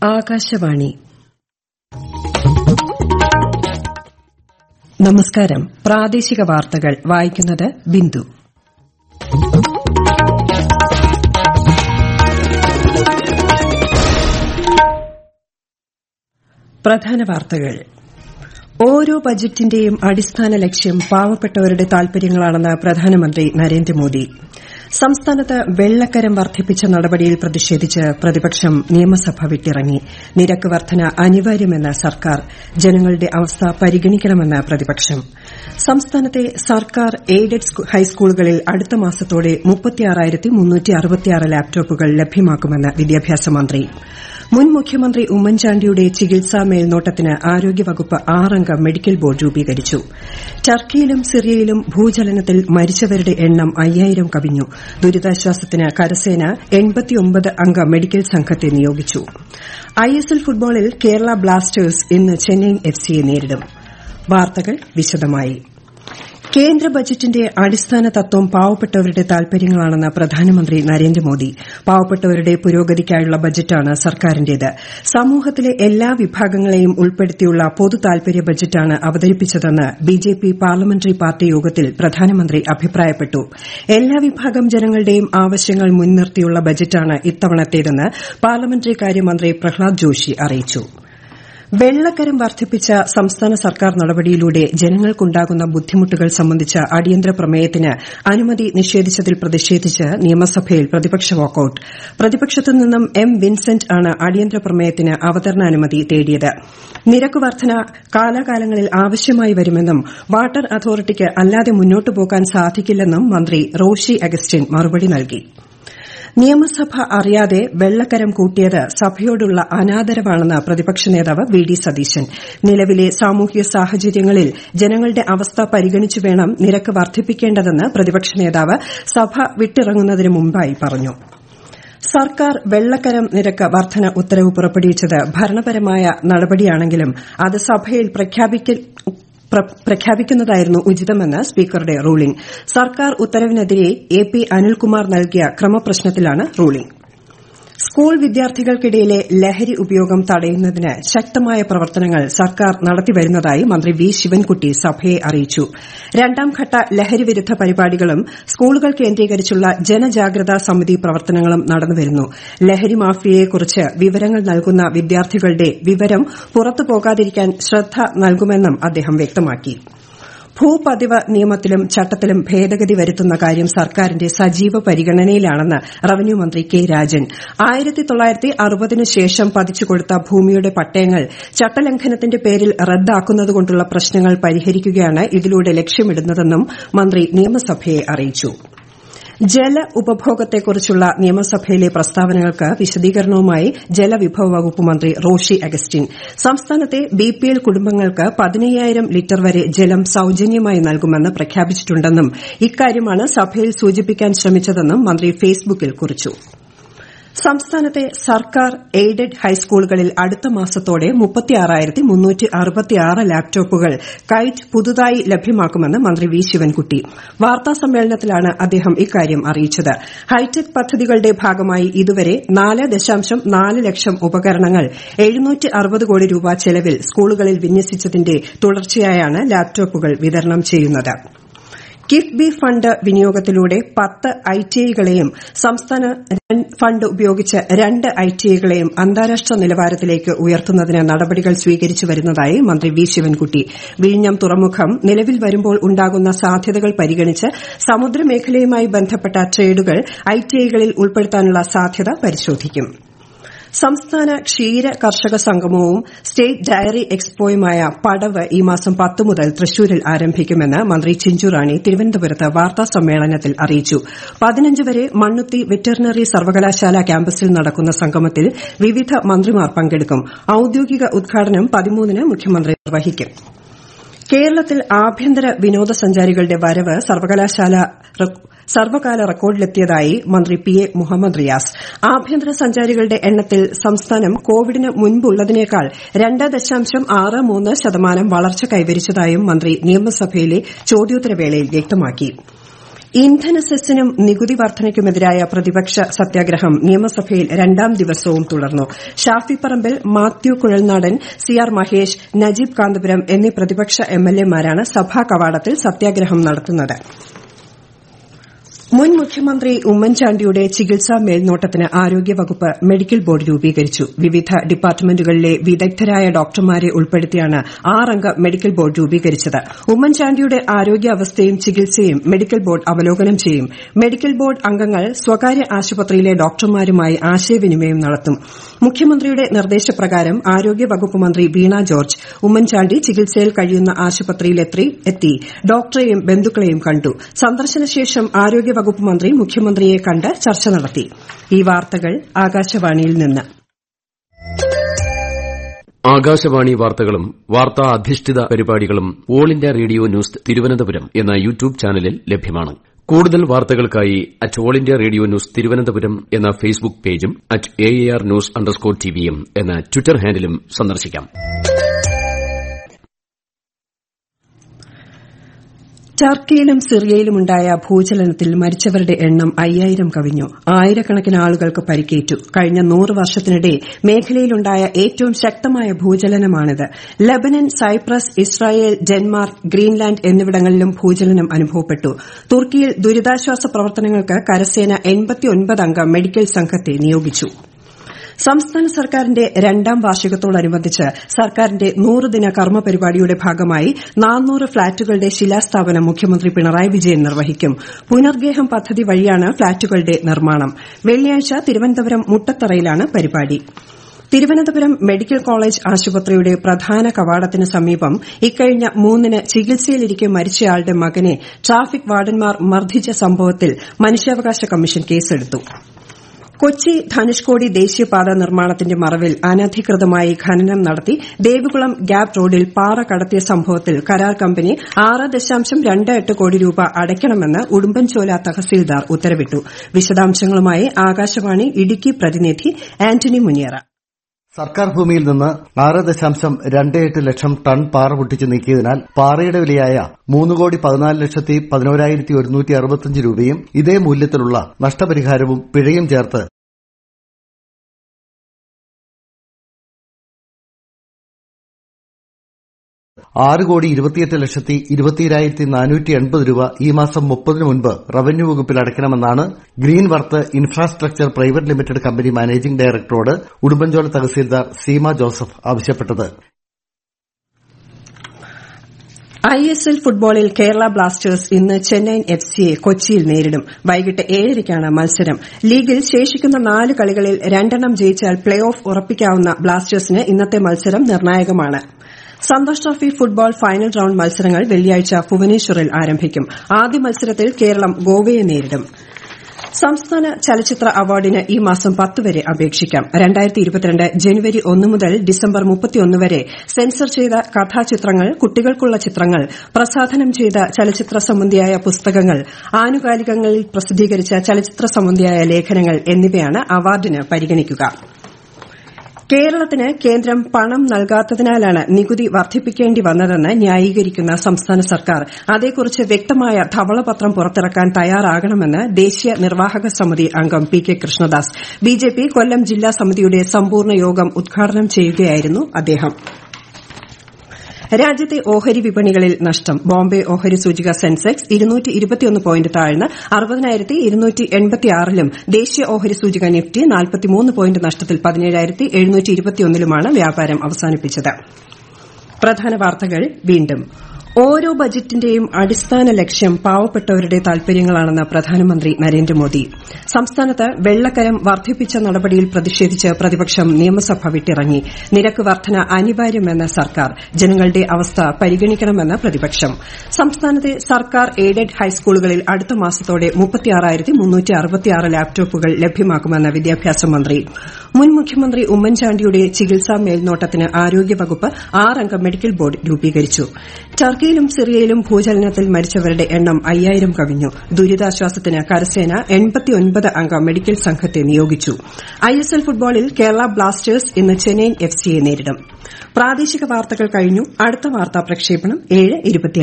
ആകാശവാണി നമസ്കാരം പ്രാദേശിക വാർത്തകൾ വായിക്കുന്നത് ബിന്ദു പ്രധാന വാർത്തകൾ ഓരോ ബജറ്റിന്റെയും അടിസ്ഥാന ലക്ഷ്യം പാവപ്പെട്ടവരുടെ താൽപര്യങ്ങളാണെന്ന് പ്രധാനമന്ത്രി നരേന്ദ്രമോദി സംസ്ഥാനത്ത് വെള്ളക്കരം വർദ്ധിപ്പിച്ച നടപടിയിൽ പ്രതിഷേധിച്ച് പ്രതിപക്ഷം നിയമസഭ വിട്ടിറങ്ങി നിരക്ക് വർധന അനിവാര്യമെന്ന് സർക്കാർ ജനങ്ങളുടെ അവസ്ഥ പരിഗണിക്കണമെന്ന് പ്രതിപക്ഷം സംസ്ഥാനത്തെ സർക്കാർ എയ്ഡഡ് ഹൈസ്കൂളുകളിൽ അടുത്ത മാസത്തോടെ ലാപ്ടോപ്പുകൾ ലഭ്യമാക്കുമെന്ന് വിദ്യാഭ്യാസ മന്ത്രി മുൻ മുഖ്യമന്ത്രി ഉമ്മൻചാണ്ടിയുടെ ചികിത്സാ മേൽനോട്ടത്തിന് ആരോഗ്യവകുപ്പ് ആറംഗ മെഡിക്കൽ ബോർഡ് രൂപീകരിച്ചു ടർക്കിയിലും സിറിയയിലും ഭൂചലനത്തിൽ മരിച്ചവരുടെ എണ്ണം അയ്യായിരം കവിഞ്ഞു ദുരിതാശ്വാസത്തിന് കരസേന അംഗ മെഡിക്കൽ സംഘത്തെ നിയോഗിച്ചു ഐഎസ്എൽ ഫുട്ബോളിൽ കേരള ബ്ലാസ്റ്റേഴ്സ് ഇന്ന് ചെന്നൈയിൻ എഫ്സിയെ നേരിടും വാർത്തകൾ വിശദമായി കേന്ദ്ര ബജറ്റിന്റെ അടിസ്ഥാന തത്വം പാവപ്പെട്ടവരുടെ താൽപര്യങ്ങളാണെന്ന് പ്രധാനമന്ത്രി നരേന്ദ്രമോദി പാവപ്പെട്ടവരുടെ പുരോഗതിക്കായുള്ള ബജറ്റാണ് സർക്കാരിന്റേത് സമൂഹത്തിലെ എല്ലാ വിഭാഗങ്ങളെയും ഉൾപ്പെടുത്തിയുള്ള പൊതു താൽപര്യ ബജറ്റാണ് അവതരിപ്പിച്ചതെന്ന് ബിജെപി പാർലമെന്ററി പാർട്ടി യോഗത്തിൽ പ്രധാനമന്ത്രി അഭിപ്രായപ്പെട്ടു എല്ലാ വിഭാഗം ജനങ്ങളുടെയും ആവശ്യങ്ങൾ മുൻനിർത്തിയുള്ള ബജറ്റാണ് ഇത്തവണത്തേതെന്ന് പാർലമെന്ററി കാര്യമന്ത്രി പ്രഹ്ലാദ് ജോഷി അറിയിച്ചു വെള്ളക്കരം വർദ്ധിപ്പിച്ച സംസ്ഥാന സർക്കാർ നടപടിയിലൂടെ ജനങ്ങൾക്കുണ്ടാകുന്ന ബുദ്ധിമുട്ടുകൾ സംബന്ധിച്ച അടിയന്തര പ്രമേയത്തിന് അനുമതി നിഷേധിച്ചതിൽ പ്രതിഷേധിച്ച് നിയമസഭയിൽ പ്രതിപക്ഷ വാക്കൌട്ട് പ്രതിപക്ഷത്തു നിന്നും എം വിൻസെന്റ് ആണ് അടിയന്തര പ്രമേയത്തിന് അവതരണാനുമതി തേടിയത് നിരക്ക് വർധന കാലാകാലങ്ങളിൽ ആവശ്യമായി വരുമെന്നും വാട്ടർ അതോറിറ്റിക്ക് അല്ലാതെ മുന്നോട്ടു പോകാൻ സാധിക്കില്ലെന്നും മന്ത്രി റോഷി അഗസ്റ്റിൻ മറുപടി നൽകി നിയമസഭ അറിയാതെ വെള്ളക്കരം കൂട്ടിയത് സഭയോടുള്ള അനാദരവാണെന്ന് പ്രതിപക്ഷ നേതാവ് വി ഡി സതീശൻ നിലവിലെ സാമൂഹിക സാഹചര്യങ്ങളിൽ ജനങ്ങളുടെ അവസ്ഥ പരിഗണിച്ചു വേണം നിരക്ക് വർദ്ധിപ്പിക്കേണ്ടതെന്ന് പ്രതിപക്ഷ നേതാവ് സഭ വിട്ടിറങ്ങുന്നതിന് മുമ്പായി പറഞ്ഞു സർക്കാർ വെള്ളക്കരം നിരക്ക് വർധന ഉത്തരവ് പുറപ്പെടുവിച്ചത് ഭരണപരമായ നടപടിയാണെങ്കിലും അത് സഭയിൽ പ്രഖ്യാപിക്കുന്നതായിരുന്നു ഉചിതമെന്ന് സ്പീക്കറുടെ റൂളിംഗ് സർക്കാർ ഉത്തരവിനെതിരെ എ പി അനിൽകുമാർ നൽകിയ ക്രമപ്രശ്നത്തിലാണ് റൂളിംഗ് സ്കൂൾ വിദ്യാർത്ഥികൾക്കിടയിലെ ലഹരി ഉപയോഗം തടയുന്നതിന് ശക്തമായ പ്രവർത്തനങ്ങൾ സർക്കാർ നടത്തിവരുന്നതായി മന്ത്രി വി ശിവൻകുട്ടി സഭയെ അറിയിച്ചു രണ്ടാംഘട്ട ലഹരി വിരുദ്ധ പരിപാടികളും സ്കൂളുകൾ കേന്ദ്രീകരിച്ചുള്ള ജനജാഗ്രതാ സമിതി പ്രവർത്തനങ്ങളും നടന്നുവരുന്നു ലഹരി മാഫിയയെക്കുറിച്ച് വിവരങ്ങൾ നൽകുന്ന വിദ്യാർത്ഥികളുടെ വിവരം പുറത്തുപോകാതിരിക്കാൻ ശ്രദ്ധ നൽകുമെന്നും അദ്ദേഹം വ്യക്തമാക്കി ഭൂപതിവ് നിയമത്തിലും ചട്ടത്തിലും ഭേദഗതി വരുത്തുന്ന കാര്യം സർക്കാരിന്റെ സജീവ പരിഗണനയിലാണെന്ന് റവന്യൂ മന്ത്രി കെ രാജൻ ആയിരത്തി തൊള്ളായിരത്തി അറുപതിനു ശേഷം പതിച്ചുകൊടുത്ത ഭൂമിയുടെ പട്ടയങ്ങൾ ചട്ടലംഘനത്തിന്റെ പേരിൽ റദ്ദാക്കുന്നതുകൊണ്ടുള്ള പ്രശ്നങ്ങൾ പരിഹരിക്കുകയാണ് ഇതിലൂടെ ലക്ഷ്യമിടുന്നതെന്നും മന്ത്രി നിയമസഭയെ അറിയിച്ചു ജല ഉപഭോഗത്തെക്കുറിച്ചുള്ള നിയമസഭയിലെ പ്രസ്താവനകൾക്ക് വിശദീകരണവുമായി ജലവിഭവ വകുപ്പ് മന്ത്രി റോഷി അഗസ്റ്റിൻ സംസ്ഥാനത്തെ ബിപിഎൽ കുടുംബങ്ങൾക്ക് പതിനയ്യായിരം ലിറ്റർ വരെ ജലം സൌജന്യമായി നൽകുമെന്ന് പ്രഖ്യാപിച്ചിട്ടുണ്ടെന്നും ഇക്കാര്യമാണ് സഭയിൽ സൂചിപ്പിക്കാൻ ശ്രമിച്ചതെന്നും മന്ത്രി ഫേസ്ബുക്കിൽ കുറിച്ചു സംസ്ഥാനത്തെ സർക്കാർ എയ്ഡഡ് ഹൈസ്കൂളുകളിൽ അടുത്ത മാസത്തോടെ ലാപ്ടോപ്പുകൾ കൈറ്റ് പുതുതായി ലഭ്യമാക്കുമെന്ന് മന്ത്രി വി ശിവൻകുട്ടി വാർത്താസമ്മേളനത്തിലാണ് അദ്ദേഹം ഇക്കാര്യം അറിയിച്ചത് ഹൈടെക് പദ്ധതികളുടെ ഭാഗമായി ഇതുവരെ നാല് ദശാംശം നാല് ലക്ഷം ഉപകരണങ്ങൾ കോടി രൂപ ചെലവിൽ സ്കൂളുകളിൽ വിന്യസിച്ചതിന്റെ തുടർച്ചയായാണ് ലാപ്ടോപ്പുകൾ വിതരണം ചെയ്യുന്നത് കിഫ്ബി ഫണ്ട് വിനിയോഗത്തിലൂടെ പത്ത് ഐടിഐകളെയും സംസ്ഥാന ഫണ്ട് ഉപയോഗിച്ച് രണ്ട് ഐടിഐകളെയും അന്താരാഷ്ട്ര നിലവാരത്തിലേക്ക് ഉയർത്തുന്നതിന് നടപടികൾ സ്വീകരിച്ചു വരുന്നതായി മന്ത്രി വി ശിവൻകുട്ടി വിഴിഞ്ഞം തുറമുഖം നിലവിൽ വരുമ്പോൾ ഉണ്ടാകുന്ന സാധ്യതകൾ പരിഗണിച്ച് സമുദ്രമേഖലയുമായി ബന്ധപ്പെട്ട ട്രേഡുകൾ ഐടിഐകളിൽ ഉൾപ്പെടുത്താനുള്ള സാധ്യത പരിശോധിക്കും സംസ്ഥാന ക്ഷീര കർഷക സംഗമവും സ്റ്റേറ്റ് ഡയറി എക്സ്പോയുമായ പടവ് ഈ മാസം പത്ത് മുതൽ തൃശൂരിൽ ആരംഭിക്കുമെന്ന് മന്ത്രി ചിഞ്ചുറാണി തിരുവനന്തപുരത്ത് വാർത്താസമ്മേളനത്തിൽ അറിയിച്ചു പതിനഞ്ച് വരെ മണ്ണുത്തി വെറ്ററിനറി സർവകലാശാല ക്യാമ്പസിൽ നടക്കുന്ന സംഗമത്തിൽ വിവിധ മന്ത്രിമാർ പങ്കെടുക്കും ഔദ്യോഗിക ഉദ്ഘാടനം പതിമൂന്നിന് മുഖ്യമന്ത്രി നിർവഹിക്കും കേരളത്തിൽ ആഭ്യന്തര വിനോദസഞ്ചാരികളുടെ വരവ് സർവകലാശാല സർവകാല റെക്കോർഡിലെത്തിയതായി മന്ത്രി പി എ മുഹമ്മദ് റിയാസ് ആഭ്യന്തര സഞ്ചാരികളുടെ എണ്ണത്തിൽ സംസ്ഥാനം കോവിഡിന് മുൻപുള്ളതിനേക്കാൾ രണ്ട് ദശാംശം ആറ് മൂന്ന് ശതമാനം വളർച്ച കൈവരിച്ചതായും മന്ത്രി നിയമസഭയിലെ ചോദ്യോത്തരവേളയിൽ വ്യക്തമാക്കി ഇന്ധന സെസ്സിനും നികുതി വർധനയ്ക്കുമെതിരായ പ്രതിപക്ഷ സത്യാഗ്രഹം നിയമസഭയിൽ രണ്ടാം ദിവസവും തുടർന്നു Shafi Parambil Mathew Kuzhalnadan C R Mahesh Najeeb Kanthapuram എന്നീ പ്രതിപക്ഷ എംഎൽഎമാരാണ് സഭാ കവാടത്തിൽ സത്യാഗ്രഹം നടത്തുന്നത് മുൻ മുഖ്യമന്ത്രി ഉമ്മൻചാണ്ടിയുടെ ചികിത്സാ മേൽനോട്ടത്തിന് ആരോഗ്യവകുപ്പ് മെഡിക്കൽ ബോർഡ് രൂപീകരിച്ചു വിവിധ ഡിപ്പാർട്ട്മെന്റുകളിലെ വിദഗ്ധരായ ഡോക്ടർമാരെ ഉൾപ്പെടുത്തിയാണ് ആറംഗ മെഡിക്കൽ ബോർഡ് രൂപീകരിച്ചത് ഉമ്മൻചാണ്ടിയുടെ ആരോഗ്യാവസ്ഥയും ചികിത്സയും മെഡിക്കൽ ബോർഡ് അവലോകനം ചെയ്യും മെഡിക്കൽ ബോർഡ് അംഗങ്ങൾ സ്വകാര്യ ആശുപത്രിയിലെ ഡോക്ടർമാരുമായി ആശയവിനിമയം നടത്തും മുഖ്യമന്ത്രിയുടെ നിർദ്ദേശപ്രകാരം ആരോഗ്യവകുപ്പ് മന്ത്രി വീണ ജോർജ് ഉമ്മൻചാണ്ടി ചികിത്സയിൽ കഴിയുന്ന ആശുപത്രിയിലെത്തി ഡോക്ടറെയും ബന്ധുക്കളെയും കണ്ടു സന്ദർശനശേഷം ആരോഗ്യ വകുപ്പ് മന്ത്രി മുഖ്യമന്ത്രിയെ കണ്ട് ചർച്ച നടത്തി ഈ വാർത്തകൾ ആകാശവാണിയിൽ നിന്ന് ആകാശവാണി വാർത്തകളും വാർത്താ അധിഷ്ഠിത പരിപാടികളും All India Radio News Thiruvananthapuram എന്ന യൂട്യൂബ് ചാനലിൽ ലഭ്യമാണ് കൂടുതൽ വാർത്തകൾക്കായി at All India Radio News Thiruvananthapuram എന്ന ഫേസ്ബുക്ക് പേജും at A R news underscore ടിവിയും എന്ന ട്വിറ്റർ ഹാൻഡിലും സന്ദർശിക്കാം ടർക്കിയിലും സിറിയയിലുമുണ്ടായ ഭൂചലനത്തിൽ മരിച്ചവരുടെ എണ്ണം അയ്യായിരം കവിഞ്ഞു ആയിരക്കണക്കിന് ആളുകൾക്ക് പരിക്കേറ്റു കഴിഞ്ഞ നൂറ് വർഷത്തിനിടെ മേഖലയിലുണ്ടായ ഏറ്റവും ശക്തമായ ഭൂചലനമാണിത് Lebanon Cyprus Israel Denmark Greenland എന്നിവിടങ്ങളിലും ഭൂചലനം അനുഭവപ്പെട്ടു തുർക്കിയിൽ ദുരിതാശ്വാസ പ്രവർത്തനങ്ങൾക്ക് കരസേന അംഗ മെഡിക്കൽ സംഘത്തെ നിയോഗിച്ചു സംസ്ഥാന സർക്കാരിന്റെ രണ്ടാം വാർഷികത്തോടനുബന്ധിച്ച് സർക്കാരിന്റെ നൂറുദിന കർമ്മ പരിപാടിയുടെ ഭാഗമായി നാനൂറ് ഫ്ളാറ്റുകളുടെ ശിലാസ്ഥാപനം മുഖ്യമന്ത്രി പിണറായി വിജയൻ നിർവഹിക്കും പുനർഗേഹം പദ്ധതി വഴിയാണ് ഫ്ളാറ്റുകളുടെ നിർമ്മാണം വെള്ളിയാഴ്ച തിരുവനന്തപുരം മുട്ടത്തറയിലാണ് പരിപാടി തിരുവനന്തപുരം മെഡിക്കൽ കോളേജ് ആശുപത്രിയുടെ പ്രധാന കവാടത്തിന് സമീപം ഇക്കഴിഞ്ഞ മൂന്നിന് ചികിത്സയിലിരിക്കെ മരിച്ചയാളുടെ മകനെ ട്രാഫിക് വാർഡന്മാർ മർദ്ദിച്ച സംഭവത്തിൽ മനുഷ്യാവകാശ കമ്മീഷൻ കേസെടുത്തു കൊച്ചി ധനുഷ്കോടി ദേശീയപാത നിർമ്മാണത്തിന്റെ മറവിൽ അനധികൃതമായി ഖനനം നടത്തി ദേവികുളം ഗ്യാപ് റോഡിൽ പാറ കടത്തിയ സംഭവത്തിൽ കരാർ കമ്പനി ആറ് ദശാംശം രണ്ട് എട്ട് കോടി രൂപ അടയ്ക്കണമെന്ന് ഉടുമ്പൻചോല തഹസീൽദാർ ഉത്തരവിട്ടു വിശദാംശങ്ങളുമായി ആകാശവാണി ഇടുക്കി പ്രതിനിധി ആന്റണി മുനിയറ സർക്കാർ ഭൂമിയിൽ നിന്ന് ആറ് ദശാംശം രണ്ട് എട്ട് ലക്ഷം ടൺ പാറ പൊട്ടിച്ചു നീക്കിയതിനാൽ പാറയുടെ വിലയായ മൂന്ന് കോടി പതിനാല് ലക്ഷത്തി പതിനോരായിരത്തി ഒരുന്നൂറ്റി അറുപത്തിയഞ്ച് രൂപയും ഇതേ മൂല്യത്തിലുള്ള നഷ്ടപരിഹാരവും പിഴയും ചേർത്ത് ആറ് കോടി ഇരുപത്തിയെട്ട് ലക്ഷത്തി ഇരുപത്തിരായിരത്തി നാനൂറ്റി എൺപത് രൂപ ഈ മാസം മുപ്പതിനു മുൻപ് റവന്യൂ വകുപ്പിൽ അടയ്ക്കണമെന്നാണ് green worth infrastructure private limited company managing ഡയറക്ടറോട് ഉടുമ്പൻചോല തഹസീൽദാർ സീമ ജോസഫ് ആവശ്യപ്പെട്ടത് ഐ എസ് എൽ ഫുട്ബോളിൽ കേരള ബ്ലാസ്റ്റേഴ്സ് ഇന്ന് ചെന്നൈയിൻ എഫ് സിയെ കൊച്ചിയിൽ നേരിടും വൈകിട്ട് ഏഴരയ്ക്കാണ് മത്സരം ലീഗിൽ ശേഷിക്കുന്ന നാല് കളികളിൽ രണ്ടെണ്ണം ജയിച്ചാൽ പ്ലേ ഓഫ് ഉറപ്പിക്കാവുന്ന ബ്ലാസ്റ്റേഴ്സിന് ഇന്നത്തെ മത്സരം നിർണായകമാണ് Santosh trophy football final round മത്സരങ്ങൾ വെള്ളിയാഴ്ച ഭുവനേശ്വറിൽ ആരംഭിക്കും ആദ്യ മത്സരത്തിൽ കേരളം ഗോവയെ നേരിടും സംസ്ഥാന ചലച്ചിത്ര അവാർഡിന് ഈ മാസം പത്ത് വരെ അപേക്ഷിക്കാം ജനുവരി ഒന്ന് മുതൽ ഡിസംബർ മുപ്പത്തിയൊന്ന് വരെ സെൻസർ ചെയ്ത കഥാചിത്രങ്ങൾ കുട്ടികൾക്കുള്ള ചിത്രങ്ങൾ പ്രസാധനം ചെയ്ത ചലച്ചിത്ര സംബന്ധിയായ പുസ്തകങ്ങൾ ആനുകാലികങ്ങളിൽ പ്രസിദ്ധീകരിച്ച ചലച്ചിത്ര സംബന്ധിയായ ലേഖനങ്ങൾ എന്നിവയാണ് അവാർഡിന് പരിഗണിക്കുക കേരളത്തിന് കേന്ദ്രം പണം നൽകാത്തതിനാലാണ് നികുതി വർദ്ധിപ്പിക്കേണ്ടി വന്നതെന്ന് ന്യായീകരിക്കുന്ന സംസ്ഥാന സർക്കാർ അതേക്കുറിച്ച് വ്യക്തമായ ധവളപത്രം പുറത്തിറക്കാൻ തയ്യാറാകണമെന്ന് ദേശീയ നിർവാഹക സമിതി അംഗം P K Krishnadas BJP Kollam ജില്ലാ സമിതിയുടെ സമ്പൂർണ്ണ യോഗം ഉദ്ഘാടനം ചെയ്യുകയായിരുന്നു അദ്ദേഹം രാജ്യത്തെ ഓഹരി വിപണികളിൽ നഷ്ടം ബോംബെ ഓഹരി സൂചിക സെൻസെക്സ് പോയിന്റ് താഴ്ന്ന് അറുപതിനായിരത്തി ഇരുന്നൂറ്റി എൺപത്തിയാറിലും ദേശീയ ഓഹരി സൂചിക നിഫ്റ്റി നാൽപ്പത്തിമൂന്ന് പോയിന്റ് നഷ്ടത്തിൽ പതിനേഴായിരത്തി എഴുന്നൂറ്റി ഇരുപത്തിയൊന്നിലുമാണ് വ്യാപാരം അവസാനിപ്പിച്ചത് പ്രധാന വാർത്തകൾ വീണ്ടും ഓരോ ബജറ്റിന്റെയും അടിസ്ഥാന ലക്ഷ്യം പാവപ്പെട്ടവരുടെ താൽപര്യങ്ങളാണെന്ന് പ്രധാനമന്ത്രി നരേന്ദ്രമോദി സംസ്ഥാനത്ത് വെള്ളക്കരം വർദ്ധിപ്പിച്ച നടപടിയിൽ പ്രതിഷേധിച്ച് പ്രതിപക്ഷം നിയമസഭ വിട്ടിറങ്ങി നിരക്ക് വർധന അനിവാര്യമെന്ന് സർക്കാർ ജനങ്ങളുടെ അവസ്ഥ പരിഗണിക്കണമെന്ന് പ്രതിപക്ഷം സംസ്ഥാനത്തെ സർക്കാർ എയ്ഡഡ് ഹൈസ്കൂളുകളിൽ അടുത്ത മാസത്തോടെ ലാപ്ടോപ്പുകൾ ലഭ്യമാക്കുമെന്ന് വിദ്യാഭ്യാസ മന്ത്രി മുൻ മുഖ്യമന്ത്രി ഉമ്മൻചാണ്ടിയുടെ ചികിത്സാ മേൽനോട്ടത്തിന് ആരോഗ്യവകുപ്പ് ആറംഗ മെഡിക്കൽ ബോർഡ് രൂപീകരിച്ചു ടർക്കിയിലും സിറിയയിലും ഭൂചലനത്തിൽ മരിച്ചവരുടെ എണ്ണം അയ്യായിരം കവിഞ്ഞു ദുരിതാശ്വാസത്തിന് കരസേന അംഗ മെഡിക്കൽ സംഘത്തെ നിയോഗിച്ചു ഐഎസ്എൽ ഫുട്ബോളിൽ കേരള ബ്ലാസ്റ്റേഴ്സ് ഇന്ന് ചെന്നൈയിൻ എഫ് സിയെ നേരിടും പ്രാദേശിക വാർത്തകൾ കഴിഞ്ഞു അടുത്ത വാർത്താ പ്രക്ഷേപണം ഏഴ്